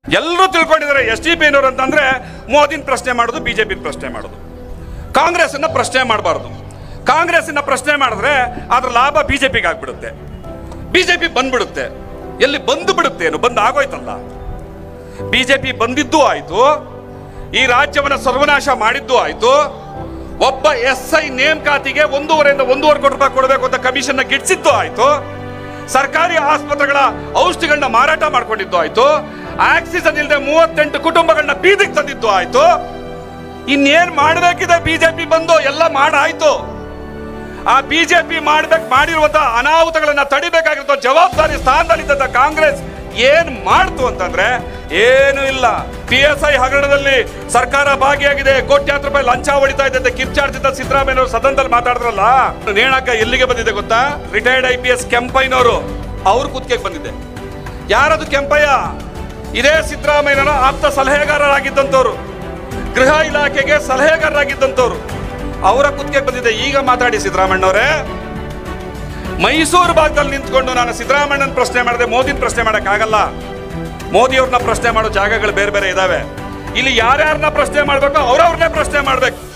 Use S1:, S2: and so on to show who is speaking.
S1: ಎಲ್ಲರೂ ತಿಳ್ಕೊಂಡಿದ್ದಾರೆ S D P ಅಂತಂದ್ರೆ ಮೋದಿನ ಪ್ರಶ್ನೆ ಮಾಡೋದು ಬಿಜೆಪಿ ಪ್ರಶ್ನೆ ಮಾಡೋದು ಕಾಂಗ್ರೆಸ್ನ ಪ್ರಶ್ನೆ ಮಾಡಬಾರ್ದು ಕಾಂಗ್ರೆಸ್ನ ಪ್ರಶ್ನೆ ಮಾಡಿದ್ರೆ ಅದ್ರ ಲಾಭ ಬಿಜೆಪಿಗೆ ಆಗ್ಬಿಡುತ್ತೆ ಬಿಜೆಪಿ ಬಂದ್ಬಿಡುತ್ತೆ ಎಲ್ಲಿ ಬಂದು ಬಿಡುತ್ತೆ ಏನು ಬಂದ್ ಆಗೋಯ್ತಲ್ಲ ಬಿಜೆಪಿ ಬಂದಿದ್ದು ಆಯ್ತು ಈ ರಾಜ್ಯವನ್ನ ಸರ್ವನಾಶ ಮಾಡಿದ್ದು ಆಯ್ತು ಒಬ್ಬ ಎಸ್ ಐ ನೇಮಕಾತಿಗೆ ಒಂದೂವರೆಯಿಂದ ಒಂದೂವರೆ ಕೋಟಿ ರೂಪಾಯಿ ಕೊಡಬೇಕು ಅಂತ ಕಮಿಷನ್ ಗಿಡ್ಸಿದ್ದು ಆಯ್ತು ಸರ್ಕಾರಿ ಆಸ್ಪತ್ರೆಗಳ ಔಷಧಿಗಳನ್ನ ಮಾರಾಟ ಮಾಡ್ಕೊಂಡಿದ್ದು ಆಯ್ತು ಆಕ್ಸಿಜನ್ ಇಲ್ಲದೆ ಮೂವತ್ತೆಂಟು ಕುಟುಂಬಗಳನ್ನ ಬೀದಿಗೆ ತಂದಿದ್ದು ಆಯ್ತು ಇನ್ನೇನ್ ಮಾಡ್ಬೇಕಿದೆ ಬಿಜೆಪಿ ಬಂದು ಎಲ್ಲ ಮಾಡಾಯ್ತು ಆ ಬಿಜೆಪಿ ಮಾಡ್ಬೇಕು ಮಾಡಿರುವಂತಹ ಅನಾಹುತಗಳನ್ನ ತಡಿಬೇಕಾಗಿರೋ ಜವಾಬ್ದಾರಿ ಸ್ಥಾನದಲ್ಲಿದ್ದ ಕಾಂಗ್ರೆಸ್ ಏನ್ ಮಾಡ್ತು ಅಂತಂದ್ರೆ ಏನು ಇಲ್ಲ ಪಿ ಎಸ್ ಐ ಹಗರಣದಲ್ಲಿ ಸರ್ಕಾರ ಭಾಗಿಯಾಗಿದೆ ಕೋಟ್ಯಾಂತರ ರೂಪಾಯಿ ಲಂಚ ಹೊಡಿತಾ ಇದ್ದಂತೆ ಕಿರ್ಚಾಡ್ತಿದ್ದ ಸಿದ್ದರಾಮಯ್ಯ ಅವರು ಸದನದಲ್ಲಿ ಮಾತಾಡಿದ್ರಲ್ಲ ನೇಣಾಕ ಎಲ್ಲಿಗೆ ಬಂದಿದೆ ಗೊತ್ತಾ ರಿಟೈರ್ಡ್ ಐ ಪಿ ಎಸ್ ಕೆಂಪಯ್ಯನವರು ಅವ್ರ ಕುತ್ತಿಗೆಗೆ ಬಂದಿದೆ ಯಾರದು ಕೆಂಪಯ್ಯ ಇದೇ ಸಿದ್ದರಾಮಯ್ಯನ ಆಪ್ತ ಸಲಹೆಗಾರರಾಗಿದ್ದಂಥವ್ರು ಗೃಹ ಇಲಾಖೆಗೆ ಸಲಹೆಗಾರರಾಗಿದ್ದಂಥವ್ರು ಅವರ ಕುತ್ತಿಗೆ ಬಂದಿದೆ ಈಗ ಮಾತಾಡಿ ಸಿದ್ದರಾಮಣ್ಣವರೇ ಮೈಸೂರು ಭಾಗದಲ್ಲಿ ನಿಂತ್ಕೊಂಡು ನಾನು ಸಿದ್ದರಾಮಣ್ಣನ ಪ್ರಶ್ನೆ ಮಾಡಿದೆ ಮೋದಿನ ಪ್ರಶ್ನೆ ಮಾಡಕ್ಕಾಗಲ್ಲ ಮೋದಿಯವ್ರನ್ನ ಪ್ರಶ್ನೆ ಮಾಡೋ ಜಾಗಗಳು ಬೇರೆ ಬೇರೆ ಇದಾವೆ ಇಲ್ಲಿ ಯಾರ್ಯಾರನ್ನ ಪ್ರಶ್ನೆ ಮಾಡ್ಬೇಕು ಅವ್ರವ್ರನ್ನೇ ಪ್ರಶ್ನೆ ಮಾಡ್ಬೇಕು